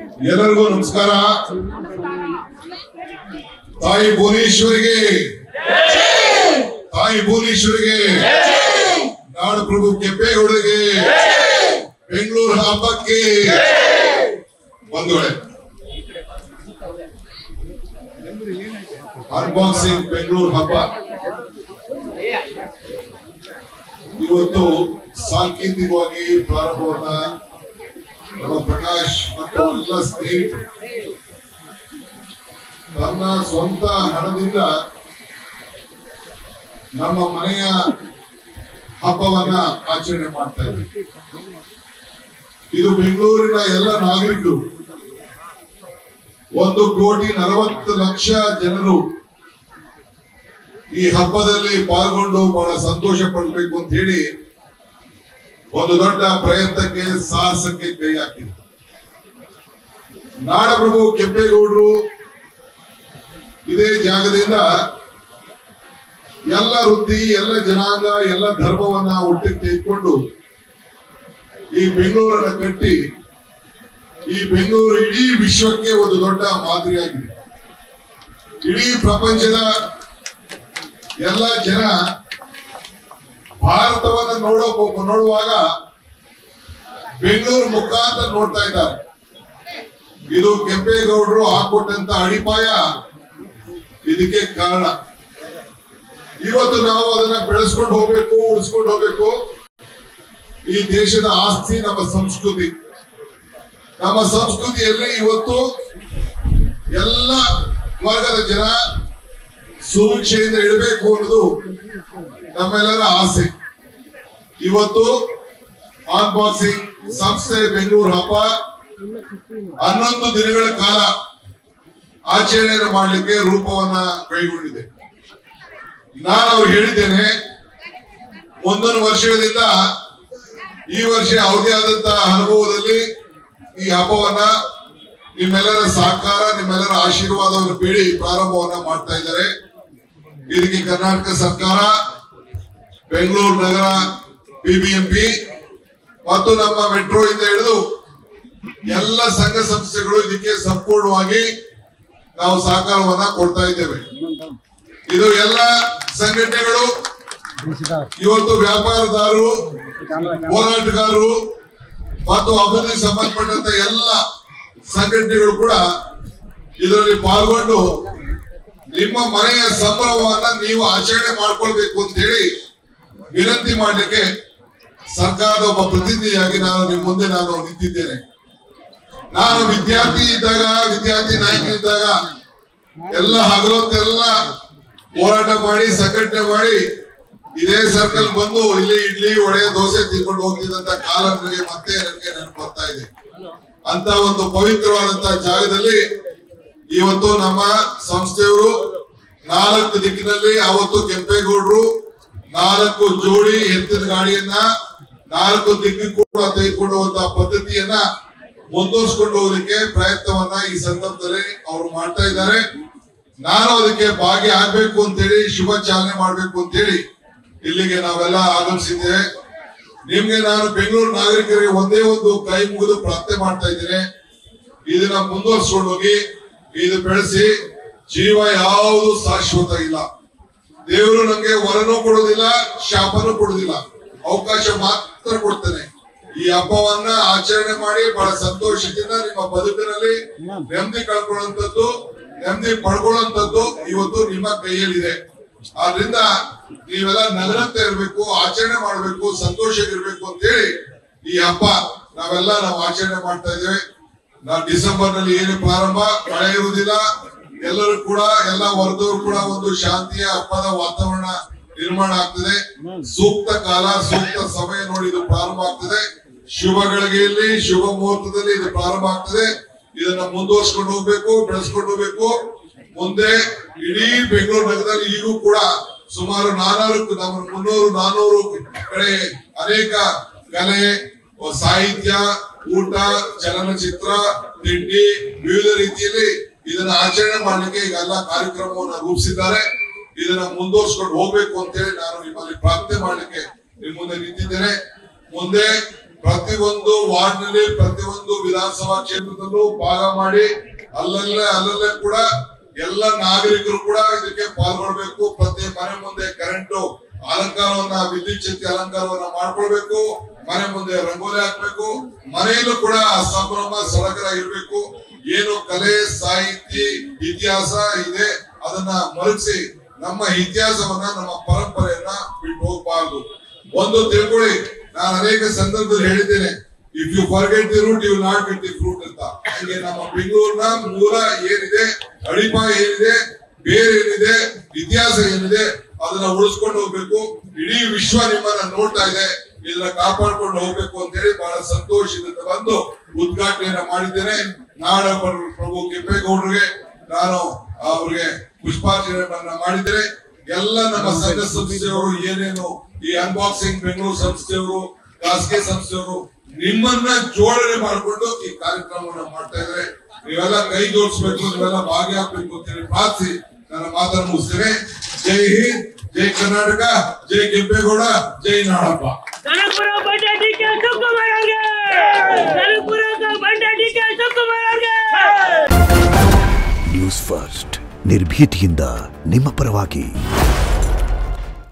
ಎಲ್ಲರಿಗೂ ನಮಸ್ಕಾರ ತಾಯಿ ಭುವನೇಶ್ವರಿಗೆ ತಾಯಿ ಭುವನೇಶ್ವರಿಗೆ ನಾಡು ಪ್ರಭು ಕೆಂಪೇಗೌಡರಿಗೆ ಬೆಂಗಳೂರು ಹಬ್ಬಕ್ಕೆ ಬಂಧುಗಳೇ ಅನ್ಬಾಕ್ಸಿಂಗ್ ಬೆಂಗಳೂರು ಹಬ್ಬ ಇವತ್ತು ಸಾಂಕೇತಿಕವಾಗಿ ಪ್ರಾರಂಭವನ್ನ ನಮ್ಮ ಪ್ರಕಾಶ್ ಮತ್ತು ಎಲ್ಲ ಸ್ನೇಹಿತರು ತನ್ನ ಸ್ವಂತ ಹಣದಿಂದ ನಮ್ಮ ಮನೆಯ ಹಬ್ಬವನ್ನ ಆಚರಣೆ ಮಾಡ್ತಾ ಇದ್ದಾರೆ ಇದು ಬೆಂಗಳೂರಿನ ಎಲ್ಲ ನಾಗರಿಕರು ಒಂದು ಕೋಟಿ ನಲವತ್ತು ಲಕ್ಷ ಜನರು ಈ ಹಬ್ಬದಲ್ಲಿ ಪಾಲ್ಗೊಂಡು ಬಹಳ ಸಂತೋಷ ಪಡಬೇಕು ಅಂತ ಹೇಳಿ ಒಂದು ದೊಡ್ಡ ಪ್ರಯತ್ನಕ್ಕೆ ಸಾಹಸಕ್ಕೆ ಕೈ ಹಾಕಿದೆ ನಾಡಪ್ರಭು ಕೆಂಪೇಗೌಡರು ಇದೇ ಜಾಗದಿಂದ ಎಲ್ಲ ವೃತ್ತಿ ಎಲ್ಲ ಜನಾಂಗ ಎಲ್ಲ ಧರ್ಮವನ್ನ ಒಟ್ಟಿಗೆ ತೆಗೆದುಕೊಂಡು ಈ ಬೆಂಗಳೂರನ್ನ ಕಟ್ಟಿ ಈ ಬೆಂಗಳೂರು ಇಡೀ ವಿಶ್ವಕ್ಕೆ ಒಂದು ದೊಡ್ಡ ಮಾದರಿಯಾಗಿದೆ ಇಡೀ ಪ್ರಪಂಚದ ಎಲ್ಲ ಜನ ಭಾರತವನ್ನ ನೋಡೋ ನೋಡುವಾಗ ಬೆಂಗಳೂರು ಮುಖಾಂತರ ನೋಡ್ತಾ ಇದ್ದಾರೆ ಇದು ಕೆಂಪೇಗೌಡರು ಹಾಕೊಟ್ಟಂತ ಅಡಿಪಾಯ ಇದಕ್ಕೆ ಕಾರಣ ಇವತ್ತು ನಾವು ಅದನ್ನ ಬೆಳೆಸ್ಕೊಂಡು ಹೋಗ್ಬೇಕು ಉಳಿಸ್ಕೊಂಡು ಹೋಗ್ಬೇಕು ಈ ದೇಶದ ಆಸ್ತಿ ನಮ್ಮ ಸಂಸ್ಕೃತಿ ನಮ್ಮ ಸಂಸ್ಕೃತಿಯಲ್ಲಿ ಇವತ್ತು ಎಲ್ಲ ವರ್ಗದ ಜನ ಸುಭಿಕ್ಷೆಯಿಂದ ಇಡಬೇಕು ಅನ್ನೋದು ನಮ್ಮೆಲ್ಲರ ಆಸೆ ಇವತ್ತು ಅನ್ಬಾಕ್ಸಿಂಗ್ ಸಂಸ್ಥೆ ಬೆಂಗಳೂರು ಹಬ್ಬ ಹನ್ನೊಂದು ದಿನಗಳ ಕಾಲ ಆಚರಣೆಯನ್ನು ಮಾಡಲಿಕ್ಕೆ ರೂಪವನ್ನ ಕೈಗೊಂಡಿದೆ ನಾನು ಅವ್ರು ಹೇಳಿದ್ದೇನೆ ಮುಂದೊಂದು ವರ್ಷಗಳಿಂದ ಈ ವರ್ಷ ಅವರದೇ ಆದಂತಹ ಅನುಭವದಲ್ಲಿ ಈ ಹಬ್ಬವನ್ನ ನಿಮ್ಮೆಲ್ಲರ ಸಹಕಾರ ನಿಮ್ಮೆಲ್ಲರ ಆಶೀರ್ವಾದವನ್ನು ಬೇಡಿ ಪ್ರಾರಂಭವನ್ನ ಮಾಡ್ತಾ ಇದ್ದಾರೆ ಇದಕ್ಕೆ ಕರ್ನಾಟಕ ಸರ್ಕಾರ ಬೆಂಗಳೂರು ನಗರ ಬಿಬಿಎಂಪಿ ಮತ್ತು ನಮ್ಮ ಮೆಟ್ರೋ ಇಂದ ಹಿಡಿದು ಎಲ್ಲ ಸಂಘ ಸಂಸ್ಥೆಗಳು ಇದಕ್ಕೆ ಸಂಪೂರ್ಣವಾಗಿ ನಾವು ಸಹಕಾರವನ್ನ ಕೊಡ್ತಾ ಇದ್ದೇವೆ ಇದು ಎಲ್ಲ ಸಂಘಟನೆಗಳು ಇವತ್ತು ವ್ಯಾಪಾರದಾರರು ಹೋರಾಟಗಾರರು ಮತ್ತು ಅಭಿವೃದ್ಧಿ ಸಂಬಂಧಪಟ್ಟಂತ ಎಲ್ಲ ಸಂಘಟನೆಗಳು ಕೂಡ ಇದರಲ್ಲಿ ಪಾಲ್ಗೊಂಡು ನಿಮ್ಮ ಮನೆಯ ಸಂಭ್ರಮವನ್ನ ನೀವು ಆಚರಣೆ ಮಾಡ್ಕೊಳ್ಬೇಕು ಅಂತ ಹೇಳಿ ವಿನಂತಿ ಮಾಡಲಿಕ್ಕೆ ಸರ್ಕಾರದ ಒಬ್ಬ ಪ್ರತಿನಿಧಿಯಾಗಿ ನಾನು ನಿಮ್ಮ ಮುಂದೆ ನಾನು ನಿಂತಿದ್ದೇನೆ ನಾನು ವಿದ್ಯಾರ್ಥಿ ಇದ್ದಾಗ ವಿದ್ಯಾರ್ಥಿ ನಾಯಕನಿದ್ದಾಗ ಎಲ್ಲ ಹಗಲೊತ್ತೆಲ್ಲ ಹೋರಾಟ ಮಾಡಿ ಸಂಘಟನೆ ಮಾಡಿ ಇದೇ ಸರ್ಕಲ್ ಬಂದು ಇಲ್ಲಿ ಇಡ್ಲಿ ವಡೆ ದೋಸೆ ತಿನ್ಕೊಂಡು ಹೋಗ್ತಿದ್ದಂತ ಕಾಲ ನನಗೆ ಮತ್ತೆ ನನಗೆ ನೆನಪು ಬರ್ತಾ ಇದೆ ಅಂತ ಒಂದು ಪವಿತ್ರವಾದಂತ ಜಾಗದಲ್ಲಿ ಇವತ್ತು ನಮ್ಮ ಸಂಸ್ಥೆಯವರು ನಾಲ್ಕು ದಿಕ್ಕಿನಲ್ಲಿ ಅವತ್ತು ಕೆಂಪೇಗೌಡರು ನಾಲ್ಕು ಜೋಡಿ ಎತ್ತಿನ ಗಾಡಿಯನ್ನ ನಾಲ್ಕು ದಿಕ್ಕು ಕೂಡ ತೆಗೆದುಕೊಂಡು ಹೋಗುವಂತಹ ಪದ್ಧತಿಯನ್ನ ಮುಂದುವರ್ಸ್ಕೊಂಡು ಹೋಗ್ಲಿಕ್ಕೆ ಪ್ರಯತ್ನವನ್ನ ಈ ಸಂದರ್ಭದಲ್ಲಿ ಅವರು ಮಾಡ್ತಾ ಇದ್ದಾರೆ ನಾನು ಅದಕ್ಕೆ ಭಾಗಿ ಆಗ್ಬೇಕು ಅಂತೇಳಿ ಶುಭ ಚಾಲನೆ ಮಾಡ್ಬೇಕು ಅಂತೇಳಿ ಇಲ್ಲಿಗೆ ನಾವೆಲ್ಲ ಆಗಮಿಸಿದ್ದೇವೆ ನಿಮ್ಗೆ ನಾನು ಬೆಂಗಳೂರು ನಾಗರಿಕರಿಗೆ ಒಂದೇ ಒಂದು ಕೈ ಮುಗಿದು ಪ್ರಾರ್ಥನೆ ಮಾಡ್ತಾ ಇದ್ದೇನೆ ಇದನ್ನ ಮುಂದುವರ್ಸ್ಕೊಂಡು ಹೋಗಿ ಇದು ಬೆಳೆಸಿ ಜೀವ ಯಾವುದು ಶಾಶ್ವತ ಇಲ್ಲ ದೇವರು ನಮ್ಗೆ ವರನೂ ಕೊಡೋದಿಲ್ಲ ಶಾಪನೂ ಕೊಡೋದಿಲ್ಲ ಅವಕಾಶ ಮಾತ್ರ ಕೊಡ್ತಾನೆ ಈ ಹಬ್ಬವನ್ನ ಆಚರಣೆ ಮಾಡಿ ಬಹಳ ಸಂತೋಷದಿಂದ ನಿಮ್ಮ ಬದುಕಿನಲ್ಲಿ ನೆಮ್ಮದಿ ಕಳ್ಕೊಳ್ಳುವಂಥದ್ದು ನೆಮ್ಮದಿ ಪಡ್ಕೊಳ್ಳುವಂಥದ್ದು ಇವತ್ತು ನಿಮ್ಮ ಕೈಯಲ್ಲಿದೆ ಆದ್ರಿಂದ ನೀವೆಲ್ಲ ನಗರಂತ ಇರ್ಬೇಕು ಆಚರಣೆ ಮಾಡ್ಬೇಕು ಸಂತೋಷವಾಗಿರ್ಬೇಕು ಅಂತ ಹೇಳಿ ಈ ಹಬ್ಬ ನಾವೆಲ್ಲ ನಾವು ಆಚರಣೆ ಮಾಡ್ತಾ ಇದ್ದೇವೆ ನಾವು ಡಿಸೆಂಬರ್ ನಲ್ಲಿ ಏನು ಪ್ರಾರಂಭ ಮಳೆ ಇರುವುದಿಲ್ಲ ಎಲ್ಲರೂ ಕೂಡ ಎಲ್ಲ ವರ್ಗದವರು ಕೂಡ ಒಂದು ಶಾಂತಿಯ ಹಬ್ಬದ ವಾತಾವರಣ ನಿರ್ಮಾಣ ಆಗ್ತದೆ ಸೂಕ್ತ ಕಾಲ ಸೂಕ್ತ ಸಮಯ ನೋಡಿ ಇದು ಪ್ರಾರಂಭ ಆಗ್ತದೆ ಶುಭ ಗಳಿಗೆಯಲ್ಲಿ ಶುಭ ಮುಹೂರ್ತದಲ್ಲಿ ಇದು ಪ್ರಾರಂಭ ಆಗ್ತದೆ ಇದನ್ನ ಮುಂದುವರ್ಸ್ಕೊಂಡು ಹೋಗ್ಬೇಕು ಬೆಳೆಸ್ಕೊಂಡು ಹೋಗ್ಬೇಕು ಮುಂದೆ ಇಡೀ ಬೆಂಗಳೂರು ನಗರದಲ್ಲಿ ಈಗೂ ಕೂಡ ಸುಮಾರು ನಾನೂರು ನಮ್ಮ ಮುನ್ನೂರು ನಾನೂರು ಕಡೆ ಅನೇಕ ಕಲೆ ಸಾಹಿತ್ಯ ಊಟ ಚಲನಚಿತ್ರ ತಿಂಡಿ ವಿವಿಧ ರೀತಿಯಲ್ಲಿ ಇದನ್ನ ಆಚರಣೆ ಮಾಡ್ಲಿಕ್ಕೆ ಈಗ ಎಲ್ಲ ಕಾರ್ಯಕ್ರಮವನ್ನ ರೂಪಿಸಿದ್ದಾರೆ ಇದನ್ನ ಮುಂದುವರ್ಸ್ಕೊಂಡು ಹೋಗ್ಬೇಕು ಅಂತ ಹೇಳಿ ನಾನು ನಿಮ್ಮಲ್ಲಿ ಪ್ರಾರ್ಥನೆ ಮಾಡ್ಲಿಕ್ಕೆ ನಿಮ್ ಮುಂದೆ ನಿಂತಿದ್ದೇನೆ ಮುಂದೆ ಪ್ರತಿಯೊಂದು ವಾರ್ಡ್ನಲ್ಲಿ ಪ್ರತಿಯೊಂದು ವಿಧಾನಸಭಾ ಕ್ಷೇತ್ರದಲ್ಲೂ ಭಾಗ ಮಾಡಿ ಅಲ್ಲಲ್ಲೇ ಅಲ್ಲಲ್ಲೇ ಕೂಡ ಎಲ್ಲ ನಾಗರಿಕರು ಕೂಡ ಇದಕ್ಕೆ ಪಾಲ್ಗೊಳ್ಬೇಕು ಪ್ರತಿ ಮನೆ ಮುಂದೆ ಕರೆಂಟು ಅಲಂಕಾರವನ್ನ ವಿದ್ಯುತ್ ಶಕ್ತಿ ಅಲಂಕಾರವನ್ನ ಮಾಡ್ಕೊಳ್ಬೇಕು ಮನೆ ಮುಂದೆ ರಂಗೋಲಿ ಹಾಕ್ಬೇಕು ಮನೆಯಲ್ಲೂ ಕೂಡ ಆ ಸಂಭ್ರಮ ಸಡಗರ ಇರಬೇಕು ಏನು ಕಲೆ ಸಾಹಿತ್ಯ ಇತಿಹಾಸ ಇದೆ ಅದನ್ನ ಮರಳಿಸಿ ನಮ್ಮ ಇತಿಹಾಸವನ್ನ ನಮ್ಮ ಪರಂಪರೆಯನ್ನ ಬಿಟ್ಟು ಹೋಗಬಾರ್ದು ಒಂದು ತಿಳ್ಕೊಳ್ಳಿ ನಾನು ಅನೇಕ ಸಂದರ್ಭದಲ್ಲಿ ಹೇಳಿದ್ದೇನೆ if you forget the root you not get the fruit ಅಂತ ಹಾಗೆ ನಮ್ಮ ಬೆಂಗಳೂರಿನ ಮೂಲ ಏನಿದೆ ಅಡಿಪಾಯ ಏನಿದೆ ಬೇರೆ ಏನಿದೆ ಇತಿಹಾಸ ಏನಿದೆ ಅದನ್ನ ಉಳಿಸ್ಕೊಂಡು ಹೋಗ್ಬೇಕು ಇಡೀ ವಿಶ್ವ ನಿಮ್ಮನ್ನ ನೋಡ್ತಾ ಇದೆ ಇದನ್ನ ಕಾಪಾಡ್ಕೊಂಡು ಹೋಗ್ಬೇಕು ಅಂತ ಹೇಳಿ ಬಹಳ ಸಂತೋಷದಿಂದ ಬಂದು ಉದ್ಘಾಟನೆಯನ್ನ ಮಾಡಿದ್ದೇನೆ ನಾಡ ಪ್ರ- ಪ್ರಭು ಕೆಂಪೇಗೌಡರಿಗೆ ನಾನು ಅವ್ರಿಗೆ ಪುಷ್ಪಾರ್ಚನೆಯನ್ನ ಮಾಡಿದ್ದೇನೆ ಎಲ್ಲ ನಮ್ಮ ಸಂಘ ಸಂಸ್ಥೆಯವರು ಏನೇನು ಈ ಅನ್ಬಾಕ್ಸಿಂಗ್ ಬೆಂಗಳೂರು ಸಂಸ್ಥೆಯವರು ಖಾಸಗಿ ಸಂಸ್ಥೆಯವರು ನಿಮ್ಮನ್ನ ಜೋಡಣೆ ಮಾಡಿಕೊಂಡು ಈ ಕಾರ್ಯಕ್ರಮವನ್ನ ಮಾಡ್ತಾ ಇದ್ದಾರೆ ನೀವೆಲ್ಲ ಕೈ ಜೋಡಿಸ್ಬೇಕು ನೀವೆಲ್ಲ ಭಾಗಿಯಾಗಬೇಕು ಅಂತ ಹೇಳಿ ಪ್ರಾರ್ಥಿಸಿ ನನ್ನ ಮಾತನ್ನು ಮುಗಿಸ್ತೇನೆ ಜೈ ಹಿಂದ್ ಜೈ ಕರ್ನಾಟಕ ಜೈ ಕೆಂಪೇಗೌಡ ಜೈ ನಾಡಪ್ಪ ಕನಕಪುರ ಬಂಡೆ ಡಿ ಕೆ ಶಿವಕುಮಾರ್ ಅವ್ರಿಗೆ ಕನಕಪುರದ ಬಂಡೆ ಡಿ ಕೆ ಶಿವಕುಮಾರ್ ಅವ್ರಿಗೆ ನ್ಯೂಸ್ ಫಸ್ಟ್ ನಿರ್ಭೀತಿಯಿಂದ ನಿಮ್ಮ ಪರವಾಗಿ